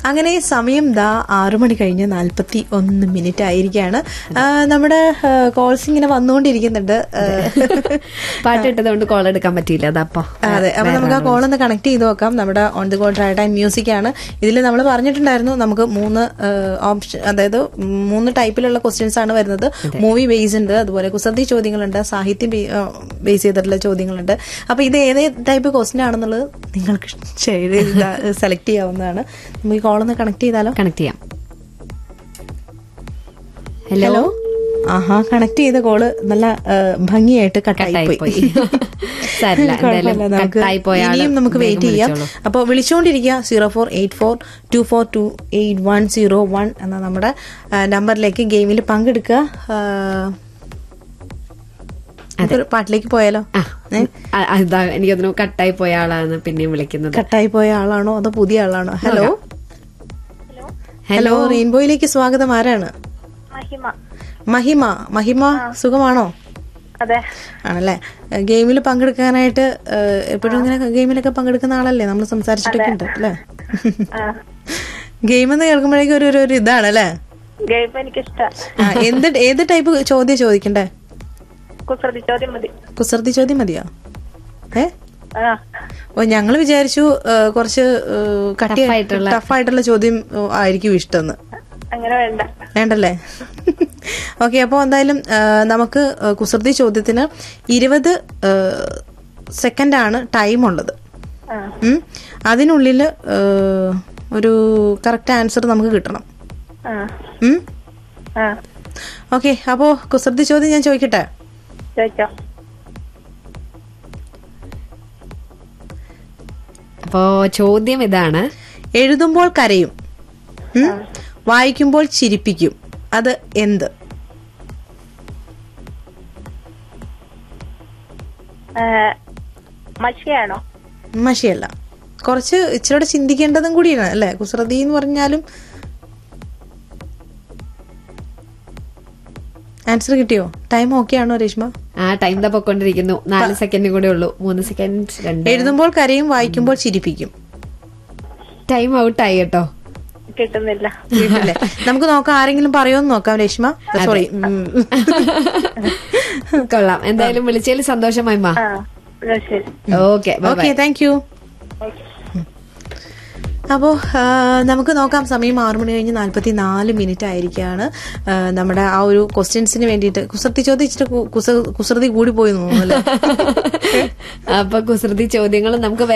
അങ്ങനെ സമയം ദാ ആറു മണി കഴിഞ്ഞ് നാൽപ്പത്തി ഒന്ന് മിനിറ്റ് ആയിരിക്കാണ് ആ, നമ്മുടെ കോൾസ് ഇങ്ങനെ വന്നുകൊണ്ടിരിക്കുന്നുണ്ട് ആ, പാട്ട് ഇട്ടതുകൊണ്ട് കോൾ എടുക്കാൻ പറ്റിയില്ല അതപ്പോ അതെ അപ്പൊ നമുക്ക് ആ കോൾ ഒന്ന് കണക്ട് ചെയ്ത് നോക്കാം നമ്മുടെ on the go try time music ആണ് ഇതിൽ നമ്മൾ പറഞ്ഞിട്ടുണ്ടായിരുന്നു നമുക്ക് മൂന്ന് ഓപ്ഷൻ അതായത് മൂന്ന് ടൈപ്പിലുള്ള ക്വസ്റ്റ്യൻസ് ആണ് വരുന്നത് മൂവി ബേസ് ഉണ്ട് അതുപോലെ കുസൃതി ചോദ്യങ്ങളുണ്ട് സാഹിത്യം ബേസ് ചെയ്തിട്ടുള്ള ചോദ്യങ്ങളുണ്ട് അപ്പൊ ഇത് ഏത് ടൈപ്പ് ക്വസ്റ്റ്യൻ ആണെന്നുള്ളത് നിങ്ങൾക്ക് സെലക്ട് ചെയ്യാവുന്നതാണ് നമുക്ക് ഈ കോൾ ഒന്ന് കണക്ട് ചെയ്താലോ കണക്ട് ചെയ്യാം ഹലോ ഹലോ ആഹാ കണക്ട് ചെയ്ത കോള് നല്ല ആ, ഭംഗിയായിട്ട് കട്ടായി കട്ടായി പോയി പോയി. സാരില്ല, എന്തായാലും കുഴപ്പമില്ല, നമുക്ക് കട്ടായി പോയ ആള് ഇനിയും നമുക്ക് വേഗം വെയിറ്റ് ചെയ്യാം വിളിച്ചോളൂ. അപ്പോൾ വിളിച്ചുകൊണ്ടിരിക്കുക zero four eight four two four two eight one zero one എന്ന നമ്മുടെ ആ, നമ്പറിലേക്ക് ഗെയിമിൽ പങ്കെടുക്കുക ആ, നമുക്കൊരു പാട്ടിലേക്ക് പോയാലോ ആ അ- അതാ എനിക്ക് തോന്നുന്നു കട്ടായി പോയ ആളാണ് പിന്നെയും വിളിക്കുന്നത് കട്ടായി പോയ ആളാണോ അതോ പുതിയ ആളാണോ ഹലോ ഹലോ റെയിൻബോയിലേക്ക് സ്വാഗതം ആരാണ് മഹിമ മഹിമ മഹിമ സുഖമാണോ അതെ ആണല്ലേ ഗെയിമിൽ പങ്കെടുക്കാനായിട്ട് ഏഹ്, എപ്പോഴും ഇങ്ങനെ ഗെയിമിലൊക്കെ പങ്കെടുക്കുന്ന ആളല്ലേ നമ്മൾ സംസാരിച്ചിട്ടൊക്കെ ഉണ്ട് അല്ലേ ആ ഗെയിം എന്ന് കേൾക്കുമ്പോഴേക്കും ഒരു ഒരു- ഒരു ഇതാണ് അല്ലേ ഗെയിം എനിക്കിഷ്ട ആ, എന്ത് ഏത് ടൈപ്പ് ചോദ്യം ചോദിക്കണ്ടേ കുസൃതി ചോദ്യം മതി കുസൃതി ചോദ്യം മതിയോ ഏ ആ ഓ ഞങ്ങൾ വിചാരിച്ചു ഏഹ്, കുറച്ച് കട്ടി Tough ആയിട്ടുള്ള- ടഫായിട്ടുള്ള ചോദ്യം ഏഹ്, ആയിരിക്കും ഇഷ്ടമെന്ന് അങ്ങനെ വേണ്ട വേണ്ടല്ലേ ഓക്കെ അപ്പോൾ എന്തായാലും ആ, നമുക്ക് ആ, കുസൃതി ചോദ്യത്തിന് ഇരുപത് സെക്കൻഡാണ് ടൈം ഉള്ളത് ആ ഉം. അതിനുള്ളിൽ ആ, ഒരു കറക്റ്റ് ആൻസർ നമുക്ക് കിട്ടണം ആ ഉം. ആ ഓക്കെ അപ്പോൾ കുസൃതി ചോദ്യം ഞാൻ ചോദിക്കട്ടെ ചോദിച്ചോ അപ്പോ ചോദ്യം ഇതാണ് എഴുതുമ്പോൾ കരയും ഉം. വായിക്കുമ്പോൾ ചിരിപ്പിക്കും അത് എന്ത് ആ, മഷിയാണോ മഷിയല്ല കുറച്ച് ഇച്ചിരി ചിന്തിക്കേണ്ടതും കൂടിയാണ് അല്ലേ കുസൃതി എന്ന് പറഞ്ഞാലും ആൻസർ കിട്ടിയോ ടൈം ഓക്കെ ആണോ രേഷ്മ ആ ടൈം ദാ പൊക്കൊണ്ടിരിക്കുന്നു നാല് സെക്കൻഡ് കൂടെ ഉള്ളൂ മൂന്ന് സെക്കൻഡ് രണ്ട് എഴുതുമ്പോൾ കരയും വായിക്കുമ്പോൾ ചിരിപ്പിക്കും ടൈം ഔട്ട് ആയി കേട്ടോ കിട്ടുന്നില്ല അല്ലേ? നമുക്ക് നോക്കാം ആരെങ്കിലും പറയുമെന്ന് നോക്കാം രേഷ്മ സോറി കൊള്ളാം എന്തായാലും വിളിച്ചതിൽ സന്തോഷമായി മാ ആ എന്നാ ശരി okay okay thank you okay അപ്പോൾ നമുക്ക് നോക്കാം സമയം ആറു മണി കഴിഞ്ഞ് നാല്പത്തി നാല് മിനിറ്റ് ആയിരിക്കുകയാണ് ആ, നമ്മുടെ ആ ഒരു ക്വസ്റ്റ്യൻസിന് വേണ്ടിയിട്ട് കുസൃതി ചോദിച്ചിട്ട് കു- കുസൃ- കുസൃതി കൂടി പോയി എന്ന് തോന്നുന്നു അല്ലേ അപ്പൊ കുസൃതി ചോദ്യങ്ങൾ നമുക്ക്